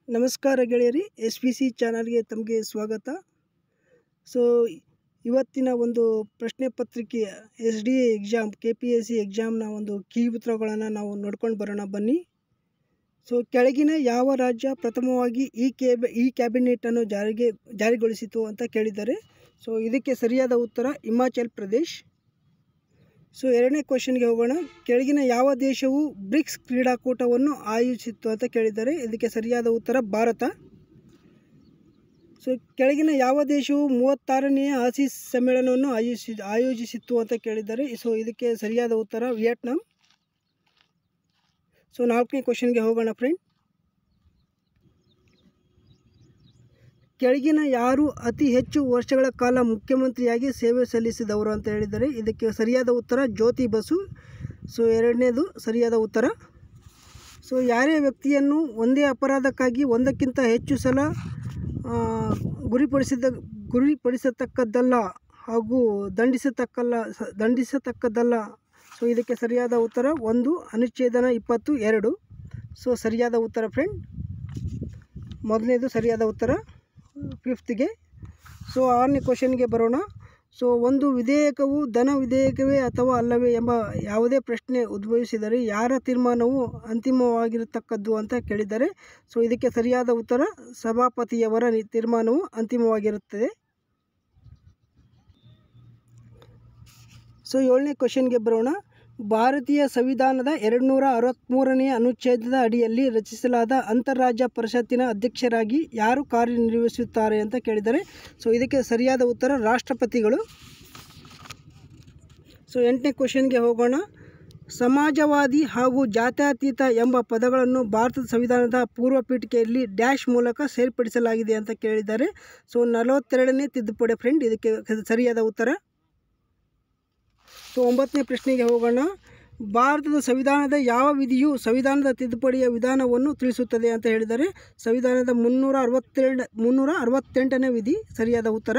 ನಮಸ್ಕಾರ ಗೆಳೆಯರಿ S P C ಚಾನಲ್ಗೆ ತಮಗೆ ಸ್ವಾಗತ ಸೊ ಇವತ್ತಿನ ಒಂದು ಪ್ರಶ್ನೆ ಪತ್ರಿಕೆಯ S D A exam K P S C ಎಕ್ಸಾಮ್ನ ಒಂದು ಕೀ ಉತ್ತರಗಳನ್ನು ನಾವು ನೋಡ್ಕೊಂಡು ಬರೋಣ ಬನ್ನಿ ಸೊ ಕೆಳಗಿನ ಯಾವ ರಾಜ್ಯ ಪ್ರಥಮವಾಗಿ ಈ ಕೇಬ್ ಈ ಕ್ಯಾಬಿನೆಟನ್ನು ಜಾರಿಗೆ ಜಾರಿಗೊಳಿಸಿತು ಅಂತ ಕೇಳಿದ್ದಾರೆ ಸೊ ಇದಕ್ಕೆ ಸರಿಯಾದ ಉತ್ತರ ಹಿಮಾಚಲ್ ಪ್ರದೇಶ್ ಸೊ ಎರಡನೇ ಕ್ವಶನ್ಗೆ ಹೋಗೋಣ ಕೆಳಗಿನ ಯಾವ ದೇಶವು ಬ್ರಿಕ್ಸ್ ಕ್ರೀಡಾಕೂಟವನ್ನು ಆಯೋಜಿಸಿತ್ತು ಅಂತ ಕೇಳಿದ್ದಾರೆ ಇದಕ್ಕೆ ಸರಿಯಾದ ಉತ್ತರ ಭಾರತ ಸೊ ಕೆಳಗಿನ ಯಾವ ದೇಶವು ಮೂವತ್ತಾರನೆಯ ಆಸಿಸ್ ಸಮ್ಮೇಳನವನ್ನು ಆಯೋಜಿಸಿ ಆಯೋಜಿಸಿತ್ತು ಅಂತ ಕೇಳಿದ್ದಾರೆ ಸೊ ಇದಕ್ಕೆ ಸರಿಯಾದ ಉತ್ತರ ವಿಯೆಟ್ನಾಂ ಸೊ ನಾಲ್ಕನೇ ಕ್ವಶನ್ಗೆ ಹೋಗೋಣ ಫ್ರೆಂಡ್ ಕೆಳಗಿನ ಯಾರು ಅತಿ ಹೆಚ್ಚು ವರ್ಷಗಳ ಕಾಲ ಮುಖ್ಯಮಂತ್ರಿಯಾಗಿ ಸೇವೆ ಸಲ್ಲಿಸಿದವರು ಅಂತ ಹೇಳಿದ್ದಾರೆ ಇದಕ್ಕೆ ಸರಿಯಾದ ಉತ್ತರ ಜ್ಯೋತಿ ಬಸು ಸೊ ಎರಡನೇದು ಸರಿಯಾದ ಉತ್ತರ ಸೊ ಯಾರೇ ವ್ಯಕ್ತಿಯನ್ನು ಒಂದೇ ಅಪರಾಧಕ್ಕಾಗಿ ಒಂದಕ್ಕಿಂತ ಹೆಚ್ಚು ಸಲ ಆ, ಗುರಿಪಡಿಸಿದ ಗುರಿಪಡಿಸತಕ್ಕದ್ದಲ್ಲ ಹಾಗೂ ದಂಡಿಸತಕ್ಕಲ್ಲ ಸ- ದಂಡಿಸತಕ್ಕದ್ದಲ್ಲ ಸೊ ಇದಕ್ಕೆ ಸರಿಯಾದ ಉತ್ತರ ಒಂದು ಅನುಚ್ಛೇದನ ಇಪ್ಪತ್ತು ಎರಡು ಸೊ ಸರಿಯಾದ ಉತ್ತರ ಫ್ರೆಂಡ್ ಮೊದಲನೇದು ಸರಿಯಾದ ಉತ್ತರ ಫಿಫ್ತ್ಗೆ ಸೊ ಆರನೇ ಕ್ವಶನ್ಗೆ ಬರೋಣ ಸೊ ಒಂದು ವಿಧೇಯಕವು ಧನ ವಿಧೇಯಕವೇ ಅಥವಾ ಅಲ್ಲವೇ ಎಂಬ ಯಾವುದೇ ಪ್ರಶ್ನೆ ಉದ್ಭವಿಸಿದರೆ ಯಾರ ತೀರ್ಮಾನವು ಅಂತಿಮವಾಗಿರತಕ್ಕದ್ದು ಅಂತ ಕೇಳಿದ್ದಾರೆ ಸೊ ಇದಕ್ಕೆ ಸರಿಯಾದ ಉತ್ತರ ಸಭಾಪತಿಯವರ ನಿ- ತೀರ್ಮಾನವು ಅಂತಿಮವಾಗಿರುತ್ತದೆ ಸೊ ಏಳನೇ ಕ್ವಶನ್ಗೆ ಬರೋಣ ಭಾರತೀಯ ಸಂವಿಧಾನದ ಎರಡು ನೂರ ಅರವತ್ತ್ಮೂರನೆಯ ಅನುಚ್ಛೇದದ ಅಡಿಯಲ್ಲಿ ರಚಿಸಲಾದ ಅಂತಾರಾಜ್ಯ ಪರಿಷತ್ತಿನ ಅಧ್ಯಕ್ಷರಾಗಿ ಯಾರು ಕಾರ್ಯನಿರ್ವಹಿಸುತ್ತಾರೆ ಅಂತ ಕೇಳಿದ್ದಾರೆ ಸೊ ಇದಕ್ಕೆ ಸರಿಯಾದ ಉತ್ತರ ರಾಷ್ಟ್ರಪತಿಗಳು ಸೊ ಎಂಟನೇ ಕ್ವಶನ್ಗೆ ಹೋಗೋಣ ಸಮಾಜವಾದಿ ಹಾಗೂ ಜಾತ್ಯತೀತ ಎಂಬ ಪದಗಳನ್ನು ಭಾರತದ ಸಂವಿಧಾನದ ಪೂರ್ವ ಪೀಠಿಕೆಯಲ್ಲಿ ಡ್ಯಾಶ್ ಮೂಲಕ ಸೇರ್ಪಡಿಸಲಾಗಿದೆ ಅಂತ ಕೇಳಿದ್ದಾರೆ ಸೊ ನಲವತ್ತೆರಡನೇ ತಿದ್ದುಪಡಿ ಫ್ರೆಂಡ್ ಇದಕ್ಕೆ ಸರಿಯಾದ ಉತ್ತರ ಸೊ ಒಂಬತ್ತನೇ ಪ್ರಶ್ನೆಗೆ ಹೋಗೋಣ ಭಾರತದ ಸಂವಿಧಾನದ ಯಾವ ವಿಧಿಯು ಸಂವಿಧಾನದ ತಿದ್ದುಪಡಿಯ ವಿಧಾನವನ್ನು ತಿಳಿಸುತ್ತದೆ ಅಂತ ಹೇಳಿದರೆ ಸಂವಿಧಾನದ ಮುನ್ನೂರ ಅರವತ್ತೆರಡು ಮುನ್ನೂರ ಅರವತ್ತೆಂಟನೇ ವಿಧಿ ಸರಿಯಾದ ಉತ್ತರ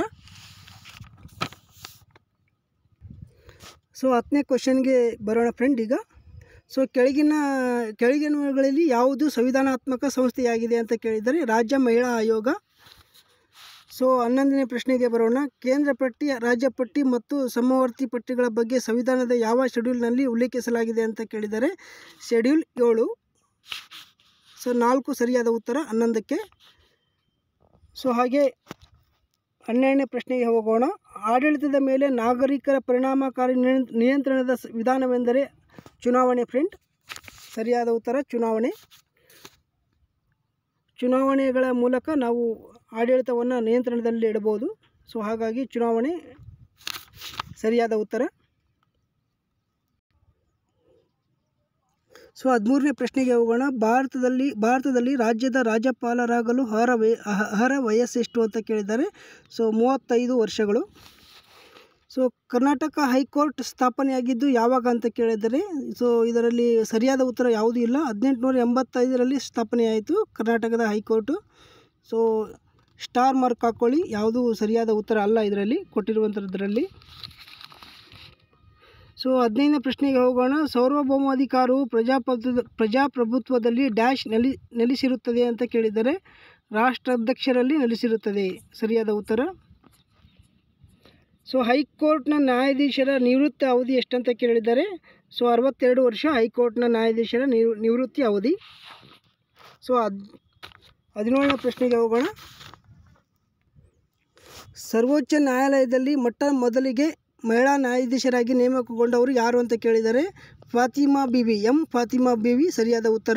ಸೊ ಹತ್ತನೇ ಕ್ವಶನ್ಗೆ ಬರೋಣ ಫ್ರೆಂಡ್ ಈಗ ಸೊ ಕೆಳಗಿನ ಕೆಳಗಿನವುಗಳಲ್ಲಿ ಯಾವುದು ಸಂವಿಧಾನಾತ್ಮಕ ಸಂಸ್ಥೆಯಾಗಿದೆ ಅಂತ ಕೇಳಿದರೆ ರಾಜ್ಯ ಮಹಿಳಾ ಆಯೋಗ ಸೊ ಹನ್ನೊಂದನೇ ಪ್ರಶ್ನೆಗೆ ಬರೋಣ ಕೇಂದ್ರ ಪಟ್ಟಿ ರಾಜ್ಯ ಪಟ್ಟಿ ಮತ್ತು ಸಮವರ್ತಿ ಪಟ್ಟಿಗಳ ಬಗ್ಗೆ ಸಂವಿಧಾನದ ಯಾವ ಶೆಡ್ಯೂಲ್ನಲ್ಲಿ ಉಲ್ಲೇಖಿಸಲಾಗಿದೆ ಅಂತ ಕೇಳಿದರೆ ಶೆಡ್ಯೂಲ್ ಏಳು ಸೊ ನಾಲ್ಕು ಸರಿಯಾದ ಉತ್ತರ ಹನ್ನೊಂದಕ್ಕೆ ಸೊ ಹಾಗೆ ಹನ್ನೆರಡನೇ ಪ್ರಶ್ನೆಗೆ ಹೋಗೋಣ ಆಡಳಿತದ ಮೇಲೆ ನಾಗರಿಕರ ಪರಿಣಾಮಕಾರಿ ನಿಯಂ- ನಿಯಂತ್ರಣದ ಸ- ವಿಧಾನವೆಂದರೆ ಚುನಾವಣೆ ಫ್ರೆಂಡ್ ಸರಿಯಾದ ಉತ್ತರ ಚುನಾವಣೆ ಚುನಾವಣೆಗಳ ಮೂಲಕ ನಾವು ಆಡಳಿತವನ್ನು ನಿಯಂತ್ರಣದಲ್ಲಿ ಇಡಬಹುದು ಸೊ ಹಾಗಾಗಿ ಚುನಾವಣೆ ಸರಿಯಾದ ಉತ್ತರ ಸೊ ಹದಿಮೂರನೇ ಪ್ರಶ್ನೆಗೆ ಹೋಗೋಣ ಭಾರತದಲ್ಲಿ ಭಾರತದಲ್ಲಿ ರಾಜ್ಯದ ರಾಜ್ಯಪಾಲರಾಗಲು ಅರ್ಹ ವಯ ಅಹ- ಅರ್ಹ ವಯಸ್ಸೆಷ್ಟು ಅಂತ ಕೇಳಿದ್ದಾರೆ ಸೊ ಮೂವತ್ತೈದು ವರ್ಷಗಳು ಸೊ ಕರ್ನಾಟಕ ಹೈಕೋರ್ಟ್ ಸ್ಥಾಪನೆಯಾಗಿದ್ದು ಯಾವಾಗ ಅಂತ ಕೇಳಿದರೆ ಸೊ ಇದರಲ್ಲಿ ಸರಿಯಾದ ಉತ್ತರ ಯಾವುದೂ ಇಲ್ಲ ಹದಿನೆಂಟುನೂರ ಎಂಬತ್ತೈದರಲ್ಲಿ ಸ್ಥಾಪನೆಯಾಯಿತು ಕರ್ನಾಟಕದ ಹೈಕೋರ್ಟು ಸೊ ಸ್ಟಾರ್ ಮಾರ್ಕ್ ಹಾಕ್ಕೊಳ್ಳಿ ಯಾವುದೂ ಸರಿಯಾದ ಉತ್ತರ ಅಲ್ಲ ಇದರಲ್ಲಿ ಕೊಟ್ಟಿರುವಂಥದ್ರಲ್ಲಿ ಸೊ ಹದಿನೈದನೇ ಪ್ರಶ್ನೆಗೆ ಹೋಗೋಣ ಸಾರ್ವಭೌಮಾಧಿಕಾರವು ಪ್ರಜಾಪ್ರಭುತ್ವ ಪ್ರಜಾಪ್ರಭುತ್ವದಲ್ಲಿ ಡ್ಯಾಶ್ ನೆಲೆ ನೆಲೆಸಿರುತ್ತದೆ ಅಂತ ಕೇಳಿದರೆ ರಾಷ್ಟ್ರಾಧ್ಯಕ್ಷರಲ್ಲಿ ನೆಲೆಸಿರುತ್ತದೆ ಸರಿಯಾದ ಉತ್ತರ ಸೊ ಹೈಕೋರ್ಟ್ನ ನ್ಯಾಯಾಧೀಶರ ನಿವೃತ್ತ ಅವಧಿ ಎಷ್ಟಂತ ಕೇಳಿದ್ದಾರೆ ಸೊ ಅರವತ್ತೆರಡು ವರ್ಷ ಹೈಕೋರ್ಟ್ನ ನ್ಯಾಯಾಧೀಶರ ನಿವ್ ನಿವೃತ್ತಿ ಅವಧಿ ಸೊ ಹದ್ ಹದಿನೇಳನೇ ಪ್ರಶ್ನೆಗೆ ಹೋಗೋಣ ಸರ್ವೋಚ್ಚ ನ್ಯಾಯಾಲಯದಲ್ಲಿ ಮೊಟ್ಟ ಮೊದಲಿಗೆ ಮಹಿಳಾ ನ್ಯಾಯಾಧೀಶರಾಗಿ ನೇಮಕಗೊಂಡವರು ಯಾರು ಅಂತ ಕೇಳಿದರೆ ಫಾತಿಮಾ ಬಿವಿ ಎಂ ಫಾತಿಮಾ ಬಿವಿ ಸರಿಯಾದ ಉತ್ತರ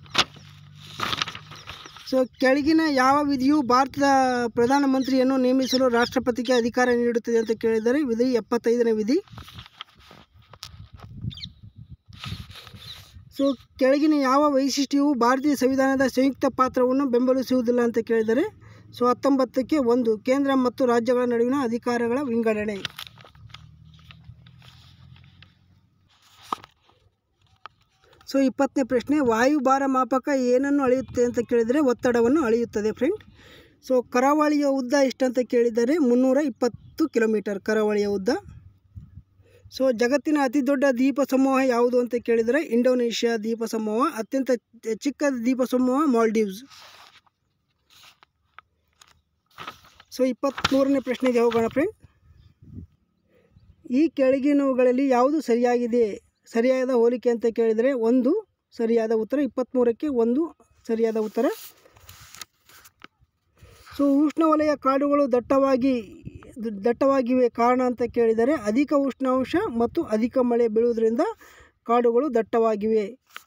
ಸೊ ಕೆಳಗಿನ ಯಾವ ವಿಧಿಯು ಭಾರತದ ಪ್ರಧಾನಮಂತ್ರಿಯನ್ನು ನೇಮಿಸಲು ರಾಷ್ಟ್ರಪತಿಗೆ ಅಧಿಕಾರ ನೀಡುತ್ತದೆ ಅಂತ ಕೇಳಿದರೆ ವಿಧಿ ಎಪ್ಪತ್ತೈದನೇ ವಿಧಿ ಸೊ ಕೆಳಗಿನ ಯಾವ ವೈಶಿಷ್ಟ್ಯವು ಭಾರತೀಯ ಸಂವಿಧಾನದ ಸಂಯುಕ್ತ ಪಾತ್ರವನ್ನು ಬೆಂಬಲಿಸುವುದಿಲ್ಲ ಅಂತ ಕೇಳಿದರೆ ಸೊ ಹತ್ತೊಂಬತ್ತಕ್ಕೆ ಒಂದು ಕೇಂದ್ರ ಮತ್ತು ರಾಜ್ಯಗಳ ನಡುವಿನ ಅಧಿಕಾರಗಳ ವಿಂಗಡಣೆ ಸೊ ಇಪ್ಪತ್ತನೇ ಪ್ರಶ್ನೆ ವಾಯುಭಾರ ಮಾಪಕ ಏನನ್ನು ಅಳೆಯುತ್ತೆ ಅಂತ ಕೇಳಿದರೆ ಒತ್ತಡವನ್ನು ಅಳೆಯುತ್ತದೆ ಫ್ರೆಂಡ್ ಸೊ ಕರಾವಳಿಯ ಉದ್ದ ಎಷ್ಟಂತ ಕೇಳಿದರೆ ಮುನ್ನೂರ ಇಪ್ಪತ್ತು ಕಿಲೋಮೀಟರ್ ಕರಾವಳಿಯ ಉದ್ದ ಸೊ ಜಗತ್ತಿನ ಅತಿ ದೊಡ್ಡ ದ್ವೀಪ ಸಮೂಹ ಯಾವುದು ಅಂತ ಕೇಳಿದರೆ ಇಂಡೋನೇಷ್ಯಾ ದ್ವೀಪ ಸಮೂಹ ಅತ್ಯಂತ ಚಿಕ್ಕ ದ್ವೀಪ ಸಮೂಹ ಮಾಲ್ಡೀವ್ಸ್ ಸೊ ಇಪ್ಪತ್ತ್ಮೂರನೇ ಪ್ರಶ್ನೆಗೆ ಹೋಗೋಣ ಫ್ರೆಂಡ್ ಈ ಕೆಳಗಿನವುಗಳಲ್ಲಿ ಯಾವುದು ಸರಿಯಾಗಿದೆ ಸರಿಯಾದ ಹೋಲಿಕೆ ಅಂತ ಕೇಳಿದರೆ ಒಂದು ಸರಿಯಾದ ಉತ್ತರ ಇಪ್ಪತ್ತ್ಮೂರಕ್ಕೆ ಒಂದು ಸರಿಯಾದ ಉತ್ತರ ಸೊ ಉಷ್ಣವಲಯ ಕಾಡುಗಳು ದಟ್ಟವಾಗಿ ದಟ್ಟವಾಗಿವೆ ಕಾರಣ ಅಂತ ಕೇಳಿದರೆ ಅಧಿಕ ಉಷ್ಣಾಂಶ ಮತ್ತು ಅಧಿಕ ಮಳೆ ಬೀಳುವುದರಿಂದ ಕಾಡುಗಳು ದಟ್ಟವಾಗಿವೆ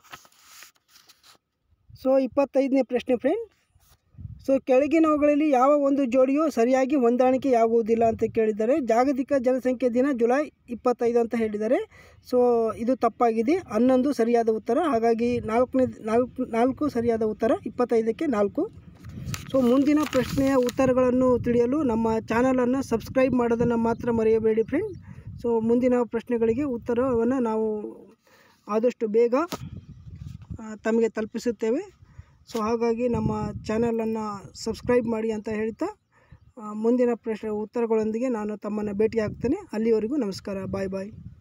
ಸೊ ಇಪ್ಪತ್ತೈದನೇ ಪ್ರಶ್ನೆ ಫ್ರೆಂಡ್ ಸೊ ಕೆಳಗಿನವುಗಳಲ್ಲಿ ಯಾವ ಒಂದು ಜೋಡಿಯು ಸರಿಯಾಗಿ ಹೊಂದಾಣಿಕೆಯಾಗುವುದಿಲ್ಲ ಅಂತ ಕೇಳಿದ್ದಾರೆ ಜಾಗತಿಕ ಜನಸಂಖ್ಯೆ ದಿನ ಜುಲೈ ಇಪ್ಪತ್ತೈದು ಅಂತ ಹೇಳಿದ್ದಾರೆ ಸೊ ಇದು ತಪ್ಪಾಗಿದೆ ಹನ್ನೊಂದು ಸರಿಯಾದ ಉತ್ತರ ಹಾಗಾಗಿ ನಾಲ್ಕನೇ ನಾಲ್ಕು ನಾಲ್ಕು ಸರಿಯಾದ ಉತ್ತರ ಇಪ್ಪತ್ತೈದಕ್ಕೆ ನಾಲ್ಕು ಸೊ ಮುಂದಿನ ಪ್ರಶ್ನೆಯ ಉತ್ತರಗಳನ್ನು ತಿಳಿಯಲು ನಮ್ಮ ಚಾನಲನ್ನು ಸಬ್ಸ್ಕ್ರೈಬ್ ಮಾಡೋದನ್ನು ಮಾತ್ರ ಮರೆಯಬೇಡಿ ಫ್ರೆಂಡ್ ಸೊ ಮುಂದಿನ ಪ್ರಶ್ನೆಗಳಿಗೆ ಉತ್ತರವನ್ನು ನಾವು ಆದಷ್ಟು ಬೇಗ ಆ, ತಮಗೆ ತಲುಪಿಸುತ್ತೇವೆ ಸೊ ಹಾಗಾಗಿ ನಮ್ಮ ಚಾನಲನ್ನು ಸಬ್ಸ್ಕ್ರೈಬ್ ಮಾಡಿ ಅಂತ ಹೇಳ್ತಾ ಆ, ಮುಂದಿನ ಪ್ರಶ್ನೆ ಉತ್ತರಗಳೊಂದಿಗೆ ನಾನು ತಮ್ಮನ್ನು ಭೇಟಿ ಆಗ್ತೇನೆ ಅಲ್ಲಿವರೆಗೂ ನಮಸ್ಕಾರ ಬಾಯ್ ಬಾಯ್